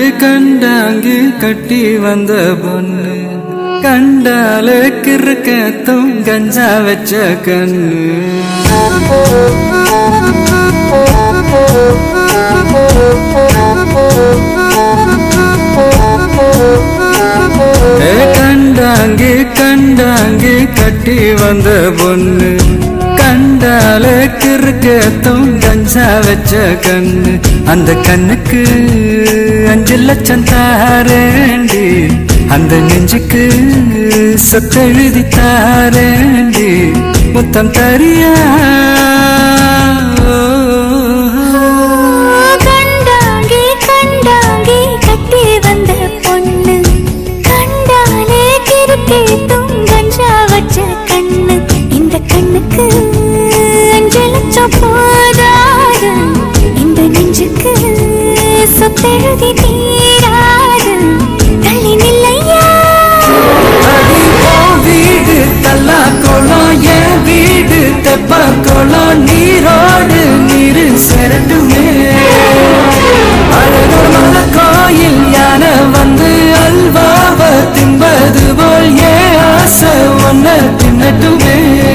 கண்டாங்கி கட்டி வந்த பொண்ணு கண்டாலே கிறுக்கத்தும் கஞ்சா வச்ச கண்ணு ஏ கண்டாங்கி கண்டாங்கி கட்டி வந்த பொண்ணு கண்டாலே கிறுக்கத்தும் கஞ்சா வச்ச கண்ணு அந்த கண்ணுக்கு அஞ்சு லட்சம் தாரேண்டி அந்த நெஞ்சுக்கு சொத்தெழுதி தாரேண்டி முத்தம் தரியா கண்டாங்கி கண்டாங்கி கட்டி வந்த பொண்ணு கண்டாலே கிறுக்கேத்தும் கஞ்சா வச்ச கண்ணு இந்த கண்ணுக்கு அஞ்சு லட்சம் போதாது இந்த நெஞ்சுக்கு சொத்தெழுதி தீராது தள்ளி நில்லையா அடி உன் வீடு தல்லா குளம் என் வீடு தெப்ப குளம் நீரோடு நீரு செரட்டுமே அழகர் மலை கோயில் யானை வந்து அல்வாவ தின்பது போல் ஏ ஆசை ஒன்ன தின்னட்டுமே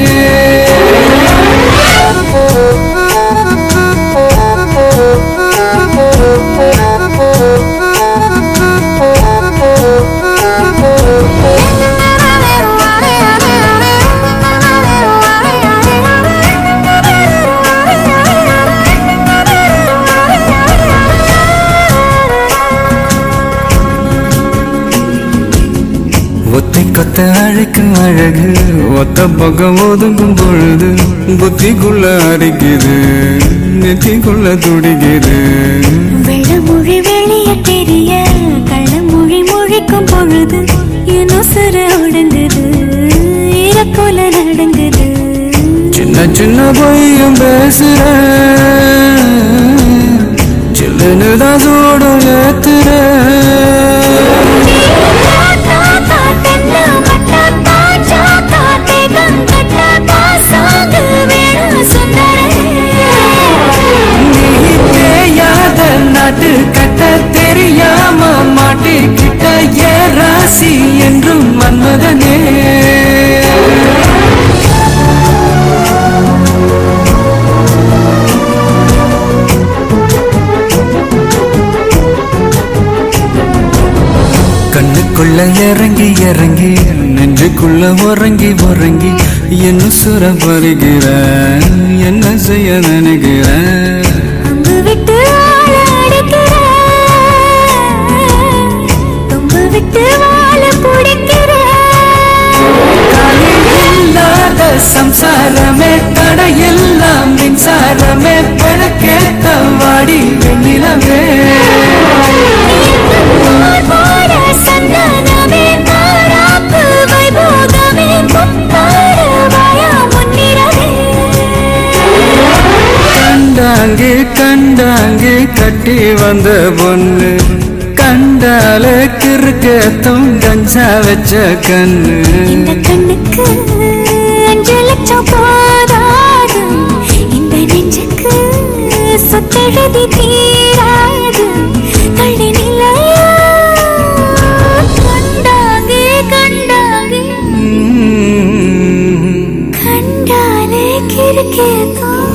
ஒத்தை கொத்த அழைக்கும் அழகு ஒத்த பக்கம் ஒதுங்கும் பொழுது புத்திக்குள்ள அரிக்குது நெத்திக்குள்ள துடிக்குது வெள்ளமொழி வெளிய தெரிய கள்ளமொழி மொழிக்கும் பொழுது என் உசுர ஒடுங்குது இறக்கோல நடங்குது சின்ன சின்ன பொய்யும் பேசுற சில்லுன்னு தான் சூடும் ஏத்துற நீ தேயாத நாட்டு கட்ட தெரியாம மாட்டிக்கிட்ட ஏ ராசி என்றும் மன்மதனே கண்ணுக்குள்ள இறங்கி இறங்கி நெஞ்சுக்குள்ள உறங்கி உறங்கி என்ன சுர பருகிற என்ன செய்ய நினைக்கிற அம்பு விட்டு வாழ அடிக்கிற தொம்பு விட்டு வாழ பிடிக்கிற இல்லாத சம்சாரமே தடையெல்லாம் மின்சாரமே பழக்கேத்த வாடி வெண்ணிலமே கண்டாங்கி கண்டாங்கி கட்டி வந்த பொண்ணு கண்டாலே கிறுக்கத்தும் கஞ்சா வச்ச கண்ணு இந்த கண்ணுக்கு அஞ்சு லட்சம் போதாது இந்த நெஞ்சுக்கு சொத்தெழுதி தீராது தள்ளி நிலையா கண்டாங்கே கண்டாங்கே ம். கண்டாலே கிறுக்கேதோ